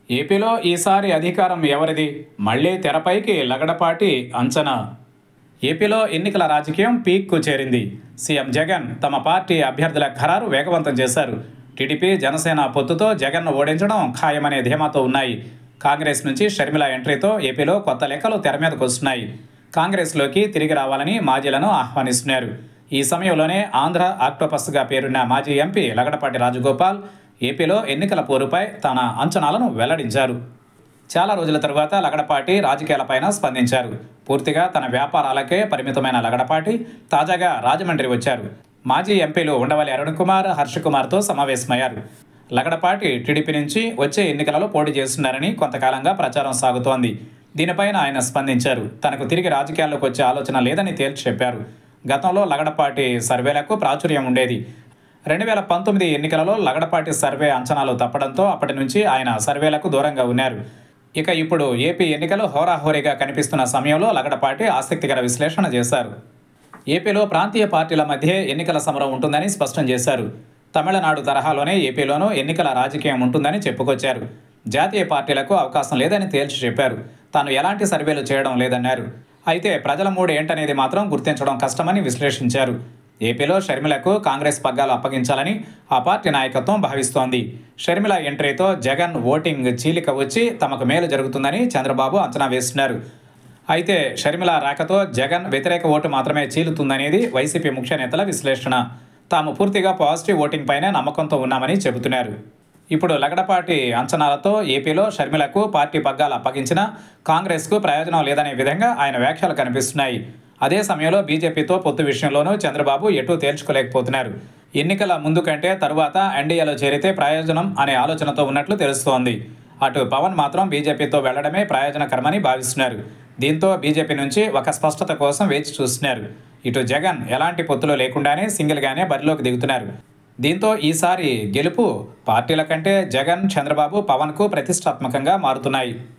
ఏపీలో ఈసారి అధికారం ఎవరిది మళ్లీ తెరపైకి లగడపాటి అంచనా ఏపీలో ఎన్నికల రాజకీయం పీక్కు చేరింది సీఎం జగన్ తమ పార్టీ అభ్యర్థుల ఖరారు వేగవంతం చేశారు టీడీపీ జనసేన పొత్తుతో జగన్ను ఓడించడం ఖాయమనే ధీమాతో ఉన్నాయి కాంగ్రెస్ నుంచి షర్మిల ఎంట్రీతో ఏపీలో కొత్త లెక్కలు తెర మీదకు వస్తున్నాయి కాంగ్రెస్లోకి తిరిగి రావాలని మాజీలను ఆహ్వానిస్తున్నారు ఈ సమయంలోనే ఆంధ్ర ఆక్టోపస్గా పేరున్న మాజీ ఎంపీ లగడపాటి రాజగోపాల్ ఏపీలో ఎన్నికల పోరుపై తన అంచనాలను వెల్లడించారు చాలా రోజుల తరువాత లగడపాటి రాజకీయాలపైన స్పందించారు పూర్తిగా తన వ్యాపారాలకే పరిమితమైన లగడపాటి తాజాగా రాజమండ్రి వచ్చారు మాజీ ఎంపీలు ఉండవల్లి అరుణ్ కుమార్ హర్ష కుమార్తో సమావేశమయ్యారు లగడపాటి టీడీపీ నుంచి వచ్చే ఎన్నికలలో పోటీ చేస్తున్నారని కొంతకాలంగా ప్రచారం సాగుతోంది దీనిపైన ఆయన స్పందించారు తనకు తిరిగి రాజకీయాల్లోకి వచ్చే ఆలోచన లేదని తేల్చి చెప్పారు గతంలో లగడపాటి సర్వేలకు ప్రాచుర్యం ఉండేది రెండు వేల పంతొమ్మిది ఎన్నికలలో లగడపాటి సర్వే అంచనాలు తప్పడంతో అప్పటి నుంచి ఆయన సర్వేలకు దూరంగా ఉన్నారు ఇక ఇప్పుడు ఏపీ ఎన్నికలు హోరాహోరీగా కనిపిస్తున్న సమయంలో లగడపాటి ఆసక్తికర విశ్లేషణ చేశారు ఏపీలో ప్రాంతీయ పార్టీల మధ్య ఎన్నికల సమరం ఉంటుందని స్పష్టం చేశారు తమిళనాడు తరహాలోనే ఏపీలోనూ ఎన్నికల రాజకీయం ఉంటుందని చెప్పుకొచ్చారు జాతీయ పార్టీలకు అవకాశం లేదని తేల్చి చెప్పారు తాను ఎలాంటి సర్వేలు చేయడం లేదన్నారు అయితే ప్రజల మూడు ఏంటనేది మాత్రం గుర్తించడం కష్టమని విశ్లేషించారు ఏపీలో షర్మిలకు కాంగ్రెస్ పగ్గాలు అప్పగించాలని ఆ పార్టీ నాయకత్వం భావిస్తోంది షర్మిల ఎంట్రీతో జగన్ ఓటింగ్ చీలిక వచ్చి తమకు మేలు జరుగుతుందని చంద్రబాబు అంచనా వేస్తున్నారు అయితే షర్మిల రాకతో జగన్ వ్యతిరేక ఓటు మాత్రమే చీలుతుందనేది వైసీపీ ముఖ్య నేతల విశ్లేషణ తాము పూర్తిగా పాజిటివ్ ఓటింగ్ పైనే నమ్మకంతో ఉన్నామని చెబుతున్నారు ఇప్పుడు లగడపాటి అంచనాలతో ఏపీలో షర్మిలకు పార్టీ పగ్గాలు అప్పగించినా కాంగ్రెస్కు ప్రయోజనం లేదనే విధంగా ఆయన వ్యాఖ్యలు కనిపిస్తున్నాయి అదే సమయంలో బీజేపీతో పొత్తు విషయంలోనూ చంద్రబాబు ఎటూ తేల్చుకోలేకపోతున్నారు ఎన్నికల ముందు కంటే తరువాత ఎన్డీఏలో చేరితే ప్రయోజనం అనే ఆలోచనతో ఉన్నట్లు తెలుస్తోంది అటు పవన్ మాత్రం బీజేపీతో వెళ్లడమే ప్రయోజనకరమని భావిస్తున్నారు దీంతో బీజేపీ నుంచి ఒక స్పష్టత కోసం వేచి చూస్తున్నారు ఇటు జగన్ ఎలాంటి పొత్తులు లేకుండానే సింగిల్గానే బరిలోకి దిగుతున్నారు దీంతో ఈసారి గెలుపు పార్టీల కంటే జగన్ చంద్రబాబు పవన్కు ప్రతిష్టాత్మకంగా మారుతున్నాయి